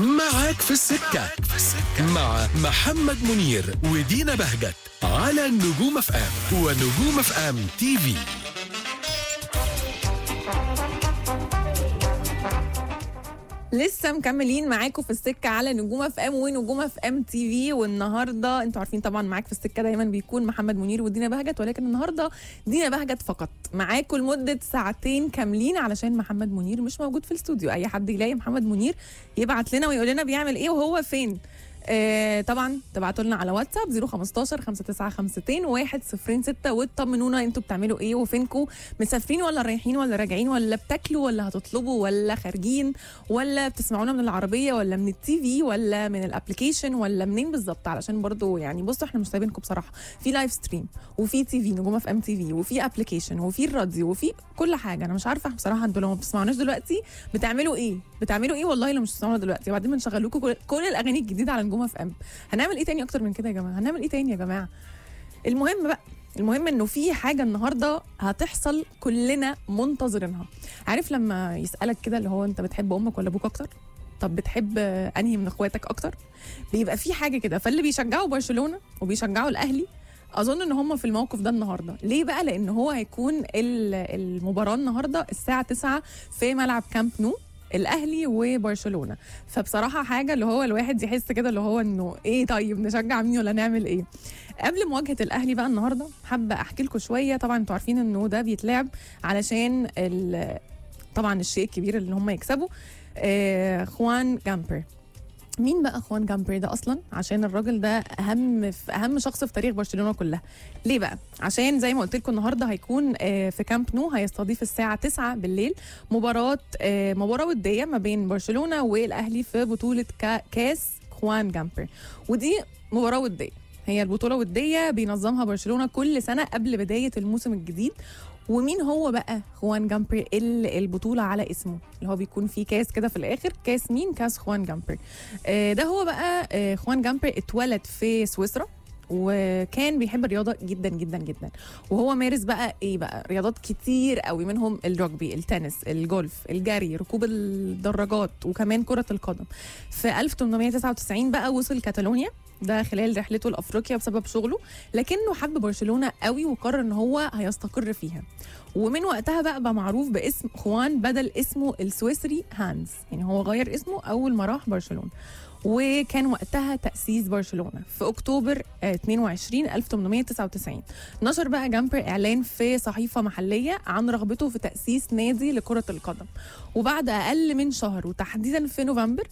معاك في السكة مع محمد منير ودينا بهجت على نجوم اف ام ونجوم اف ام تي في لسه مكملين معاكم في السكه على نجوم اف ام ونجوم اف ام تي في والنهارده انتوا عارفين طبعا معاك في السكه دايما بيكون محمد منير ودينا بهجت ولكن النهارده دينا بهجت فقط معاكم لمده ساعتين كاملين علشان محمد منير مش موجود في الاستوديو اي حد يلاقي محمد منير يبعت لنا ويقول لنا بيعمل ايه وهو فين آه طبعا تبعتوا لنا على واتساب 015 5952 106 وتطمنونا انتوا بتعملوا ايه وفينكم مسافرين ولا رايحين ولا راجعين ولا بتاكلوا ولا هتطلبوا ولا خارجين ولا بتسمعونا من العربيه ولا من التي في ولا من الابلكيشن ولا منين بالظبط علشان برضو يعني بصوا احنا مش سايبينكم بصراحه في لايف ستريم وفي تي في نجوم اف ام تي في وفي ابلكيشن وفي الراديو وفي كل حاجه انا مش عارفه بصراحه انتوا لو ما بتسمعوناش دلوقتي بتعملوا ايه بتعملوا ايه والله لو مش بتسمعونا دلوقتي وبعدين بنشغل لكم كل, كل الاغاني الجديده على نجوم اف ام هنعمل ايه تاني اكتر من كده يا جماعه هنعمل ايه تاني يا جماعه المهم بقى المهم انه في حاجه النهارده هتحصل كلنا منتظرينها عارف لما يسالك كده اللي هو انت بتحب امك ولا ابوك اكتر طب بتحب انهي من اخواتك اكتر بيبقى في حاجه كده فاللي بيشجعوا برشلونه وبيشجعوا الاهلي اظن ان هم في الموقف ده النهارده ليه بقى لان هو هيكون ال- المباراه النهارده الساعه 9 في ملعب كامب نو الاهلي وبرشلونه فبصراحه حاجه اللي هو الواحد يحس كده اللي هو انه ايه طيب نشجع مين ولا نعمل ايه قبل مواجهه الاهلي بقى النهارده حابه احكي لكم شويه طبعا انتوا عارفين انه ده بيتلعب علشان ال- طبعا الشيء الكبير اللي هم يكسبوا آه خوان جامبر مين بقى خوان جامبر ده اصلا عشان الراجل ده اهم في اهم شخص في تاريخ برشلونه كلها ليه بقى عشان زي ما قلت لكم النهارده هيكون آه، في كامب نو هيستضيف الساعه 9 بالليل مباراه آه، مباراه وديه ما بين برشلونه والاهلي في بطوله كا- كاس خوان جامبر ودي مباراه وديه هي البطوله وديه بينظمها برشلونه كل سنه قبل بدايه الموسم الجديد ومين هو بقى خوان جامبر اللي البطوله على اسمه اللي هو بيكون فيه كاس كده في الاخر كاس مين كاس خوان جامبر آه، ده هو بقى آه، خوان جامبر اتولد في سويسرا وكان بيحب الرياضه جدا جدا جدا وهو مارس بقى ايه بقى رياضات كتير قوي منهم الرugby التنس الجولف الجري ركوب الدراجات وكمان كره القدم في 1899 بقى وصل كاتالونيا ده خلال رحلته لافريقيا بسبب شغله لكنه حب برشلونه قوي وقرر ان هو هيستقر فيها ومن وقتها بقى بقى معروف باسم خوان بدل اسمه السويسري هانز يعني هو غير اسمه اول ما راح برشلونه وكان وقتها تأسيس برشلونة في أكتوبر آه، 22 1899 نشر بقى جامبر إعلان في صحيفة محلية عن رغبته في تأسيس نادي لكرة القدم وبعد أقل من شهر وتحديدا في نوفمبر